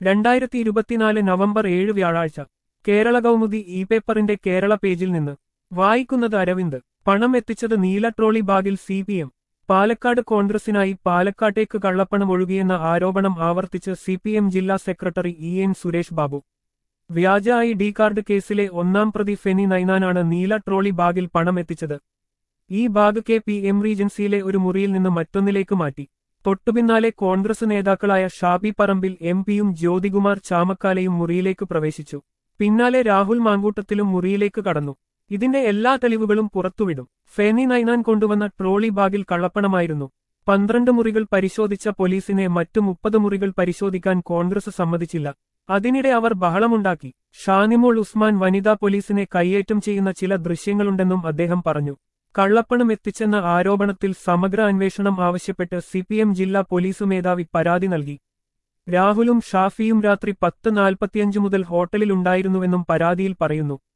രണ്ടായിരത്തി ഇരുപത്തിനാല് നവംബർ ഏഴ് വ്യാഴാഴ്ച കേരള കൗമുദി ഇ പേപ്പറിന്റെ കേരള പേജിൽ നിന്ന് വായിക്കുന്നത് അരവിന്ദ് പണം എത്തിച്ചത് നീല ട്രോളി ബാഗിൽ സി പി എം പാലക്കാട് കോൺഗ്രസിനായി പാലക്കാട്ടേക്ക് കള്ളപ്പണം ഒഴുകിയെന്ന ആരോപണം ആവർത്തിച്ച് സി പി എം ജില്ലാ സെക്രട്ടറി ഇ എൻ സുരേഷ് ബാബു വ്യാജ ഐ ഡി കാർഡ് കേസിലെ ഒന്നാം പ്രതി ഫെനി നൈനാനാണ് നീല ട്രോളി ബാഗിൽ പണം എത്തിച്ചത് ഈ ബാഗ് കെ പി എം റീജൻസിയിലെ ഒരു മുറിയിൽ നിന്ന് മറ്റൊന്നിലേക്ക് മാറ്റി തൊട്ടുപിന്നാലെ കോൺഗ്രസ് നേതാക്കളായ ഷാബി പറമ്പിൽ എം പിയും ജ്യോതികുമാർ ചാമക്കാലയും മുറിയിലേക്ക് പ്രവേശിച്ചു പിന്നാലെ രാഹുൽ മാങ്കൂട്ടത്തിലും മുറിയിലേക്ക് കടന്നു ഇതിന്റെ എല്ലാ തെളിവുകളും പുറത്തുവിടും ഫെനി നൈനാൻ കൊണ്ടുവന്ന ട്രോളി ബാഗിൽ കള്ളപ്പണമായിരുന്നു പന്ത്രണ്ട് മുറികൾ പരിശോധിച്ച പോലീസിനെ മറ്റു മുപ്പത് മുറികൾ പരിശോധിക്കാൻ കോൺഗ്രസ് സമ്മതിച്ചില്ല അതിനിടെ അവർ ബഹളമുണ്ടാക്കി ഷാനിമോൾ ഉസ്മാൻ വനിതാ പോലീസിനെ കൈയേറ്റം ചെയ്യുന്ന ചില ദൃശ്യങ്ങളുണ്ടെന്നും അദ്ദേഹം പറഞ്ഞു കള്ളപ്പണം എത്തിച്ചെന്ന ആരോപണത്തിൽ സമഗ്ര അന്വേഷണം ആവശ്യപ്പെട്ട് സിപിഎം ജില്ലാ പോലീസ് മേധാവി പരാതി നൽകി രാഹുലും ഷാഫിയും രാത്രി പത്ത് നാൽപ്പത്തിയഞ്ച് മുതൽ ഹോട്ടലിലുണ്ടായിരുന്നുവെന്നും പരാതിയിൽ പറയുന്നു